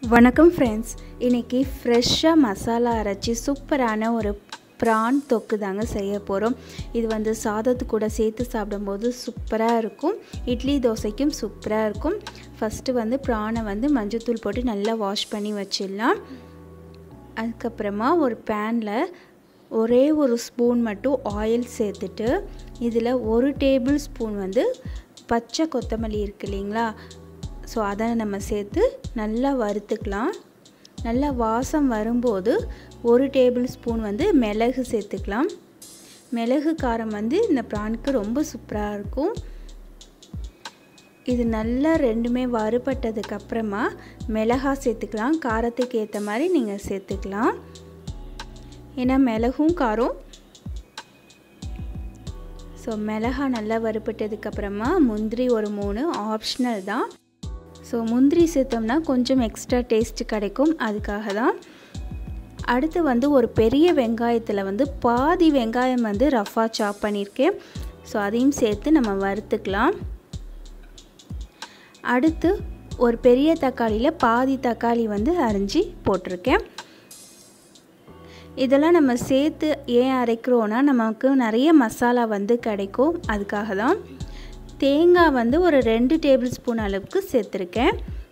வணக்கம் ஃப்ரெண்ட்ஸ் இன்றைக்கி ஃப்ரெஷ்ஷாக மசாலா அரைச்சி சூப்பரான ஒரு ப்ரான் தொக்கு தாங்க செய்ய போகிறோம் இது வந்து சாதத்து கூட சேர்த்து சாப்பிடும்போது சூப்பராக இருக்கும் இட்லி தோசைக்கும் சூப்பராக இருக்கும் ஃபஸ்ட்டு வந்து ப்ரானை வந்து மஞ்சத்தூள் போட்டு நல்லா வாஷ் பண்ணி வச்சிடலாம் அதுக்கப்புறமா ஒரு பேனில் ஒரே ஒரு ஸ்பூன் மட்டும் ஆயில் சேர்த்துட்டு இதில் ஒரு டேபிள் ஸ்பூன் வந்து பச்சை கொத்தமல்லி இருக்கு இல்லைங்களா ஸோ அதை நம்ம சேர்த்து நல்லா வறுத்துக்கலாம் நல்லா வாசம் வரும்போது ஒரு டேபிள் ஸ்பூன் வந்து மிளகு சேர்த்துக்கலாம் மிளகு காரம் வந்து இந்த ப்ரானுக்கு ரொம்ப சூப்பராக இருக்கும் இது நல்லா ரெண்டுமே வறுபட்டதுக்கப்புறமா மிளகா சேர்த்துக்கலாம் காரத்துக்கு ஏற்ற மாதிரி நீங்கள் சேர்த்துக்கலாம் ஏன்னா மிளகும் காரம் ஸோ மிளகா நல்லா வறுபட்டதுக்கப்புறமா முந்திரி ஒரு மூணு ஆப்ஷனல் தான் ஸோ முந்திரி சேர்த்தோம்னா கொஞ்சம் எக்ஸ்ட்ரா டேஸ்ட் கிடைக்கும் அதுக்காக தான் அடுத்து வந்து ஒரு பெரிய வெங்காயத்தில் வந்து பாதி வெங்காயம் வந்து ரஃபாக சாப் பண்ணியிருக்கேன் ஸோ அதையும் சேர்த்து நம்ம வறுத்துக்கலாம் அடுத்து ஒரு பெரிய தக்காளியில் பாதி தக்காளி வந்து அரிஞ்சு போட்டிருக்கேன் இதெல்லாம் நம்ம சேர்த்து ஏன் அரைக்கிறோன்னா நமக்கு நிறைய மசாலா வந்து கிடைக்கும் அதுக்காக தான் தேங்காய் வந்து ஒரு ரெண்டு டேபிள் ஸ்பூன் அளவுக்கு சேர்த்துருக்கேன்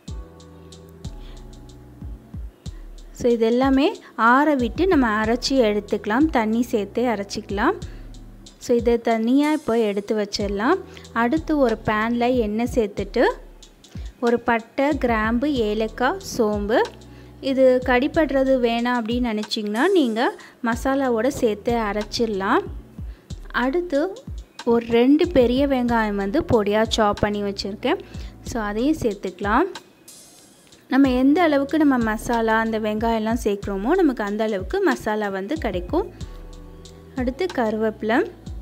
ஸோ இது எல்லாமே ஆற விட்டு நம்ம அரைச்சி எடுத்துக்கலாம் தண்ணி சேர்த்து அரைச்சிக்கலாம் ஸோ இதை தனியாக இப்போ எடுத்து வச்சிடலாம் அடுத்து ஒரு பேனில் எண்ணெய் சேர்த்துட்டு ஒரு பட்டை கிராம்பு ஏலக்காய் சோம்பு இது கடிப்படுறது வேணாம் அப்படின்னு நினச்சிங்கன்னா நீங்கள் மசாலாவோட சேர்த்து அரைச்சிடலாம் அடுத்து ஒரு ரெண்டு பெரிய வெங்காயம் வந்து பொடியாக சாப் பண்ணி வச்சுருக்கேன் ஸோ அதையும் சேர்த்துக்கலாம் நம்ம எந்த அளவுக்கு நம்ம மசாலா அந்த வெங்காயம்லாம் சேர்க்குறோமோ நமக்கு அந்த அளவுக்கு மசாலா வந்து கிடைக்கும் அடுத்து கருவேப்பிலை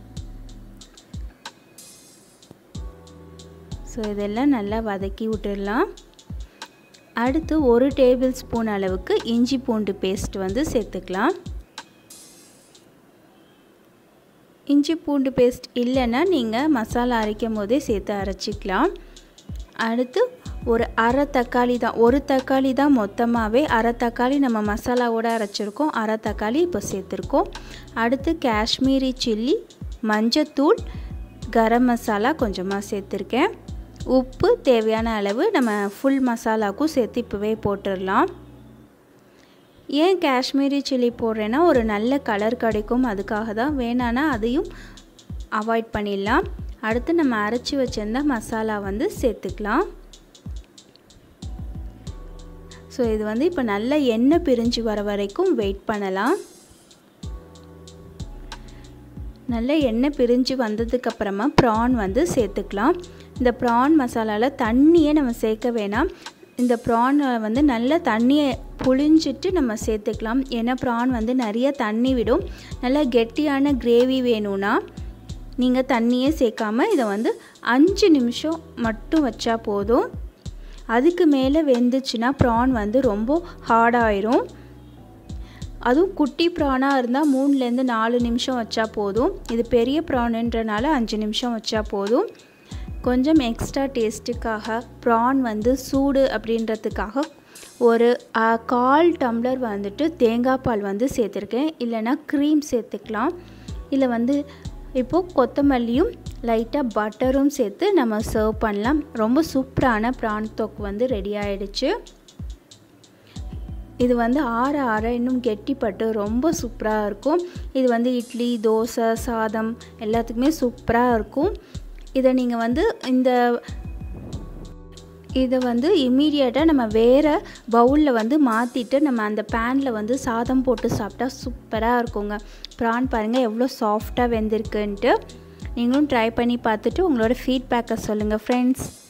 ஸோ இதெல்லாம் நல்லா வதக்கி விட்டுடலாம் அடுத்து ஒரு டேபிள் ஸ்பூன் அளவுக்கு இஞ்சி பூண்டு பேஸ்ட் வந்து சேர்த்துக்கலாம் இஞ்சி பூண்டு பேஸ்ட் இல்லைன்னா நீங்கள் மசாலா அரைக்கும் போதே சேர்த்து அரைச்சிக்கலாம் அடுத்து ஒரு அரை தக்காளி தான் ஒரு தக்காளி தான் மொத்தமாகவே அரை தக்காளி நம்ம மசாலாவோடு அரைச்சிருக்கோம் அரை தக்காளி இப்போ சேர்த்துருக்கோம் அடுத்து காஷ்மீரி சில்லி மஞ்சத்தூள் கரம் மசாலா கொஞ்சமாக சேர்த்துருக்கேன் உப்பு தேவையான அளவு நம்ம ஃபுல் மசாலாவுக்கும் சேர்த்து இப்போவே போட்டுடலாம் ஏன் காஷ்மீரி சில்லி போடுறேன்னா ஒரு நல்ல கலர் கிடைக்கும் அதுக்காக தான் வேணான்னா அதையும் அவாய்ட் பண்ணிடலாம் அடுத்து நம்ம அரைச்சி வச்சிருந்த மசாலா வந்து சேர்த்துக்கலாம் ஸோ இது வந்து இப்போ நல்ல எண்ணெய் பிரிஞ்சு வர வரைக்கும் வெயிட் பண்ணலாம் நல்ல எண்ணெய் பிரிஞ்சு வந்ததுக்கப்புறமா ப்ரான் வந்து சேர்த்துக்கலாம் இந்த ப்ரான் மசாலாவில் தண்ணியே நம்ம சேர்க்க வேணாம் இந்த ப்ரான் வந்து நல்ல தண்ணியை புழிஞ்சிட்டு நம்ம சேர்த்துக்கலாம் ஏன்னா ப்ரான் வந்து நிறைய தண்ணி விடும் நல்லா கெட்டியான கிரேவி வேணும்னா நீங்கள் தண்ணியே சேர்க்காம இதை வந்து அஞ்சு நிமிஷம் மட்டும் வச்சா போதும் அதுக்கு மேலே வெந்துச்சுன்னா ப்ரான் வந்து ரொம்ப ஹார்டாயிரும் அதுவும் குட்டி ப்ரானாக இருந்தால் மூணுலேருந்து நாலு நிமிஷம் வச்சா போதும் இது பெரிய ப்ரானுன்றனால அஞ்சு நிமிஷம் வச்சா போதும் கொஞ்சம் எக்ஸ்ட்ரா டேஸ்ட்டுக்காக ப்ரான் வந்து சூடு அப்படின்றதுக்காக ஒரு கால் டம்ளர் வந்துட்டு தேங்காய் பால் வந்து சேர்த்துருக்கேன் இல்லைனா க்ரீம் சேர்த்துக்கலாம் இல்லை வந்து இப்போது கொத்தமல்லியும் லைட்டாக பட்டரும் சேர்த்து நம்ம சர்வ் பண்ணலாம் ரொம்ப சூப்பரான ப்ரான் தொக்கு வந்து ரெடி ஆகிடுச்சு இது வந்து ஆற ஆற இன்னும் கெட்டிப்பட்டு ரொம்ப சூப்பராக இருக்கும் இது வந்து இட்லி தோசை சாதம் எல்லாத்துக்குமே சூப்பராக இருக்கும் இதை நீங்கள் வந்து இந்த இதை வந்து இம்மீடியட்டாக நம்ம வேறு பவுலில் வந்து மாற்றிட்டு நம்ம அந்த பேனில் வந்து சாதம் போட்டு சாப்பிட்டா சூப்பராக இருக்குங்க ப்ரான் பாருங்கள் எவ்வளோ சாஃப்டாக வெந்திருக்குன்ட்டு நீங்களும் ட்ரை பண்ணி பார்த்துட்டு உங்களோட ஃபீட்பேக்கை சொல்லுங்கள் ஃப்ரெண்ட்ஸ்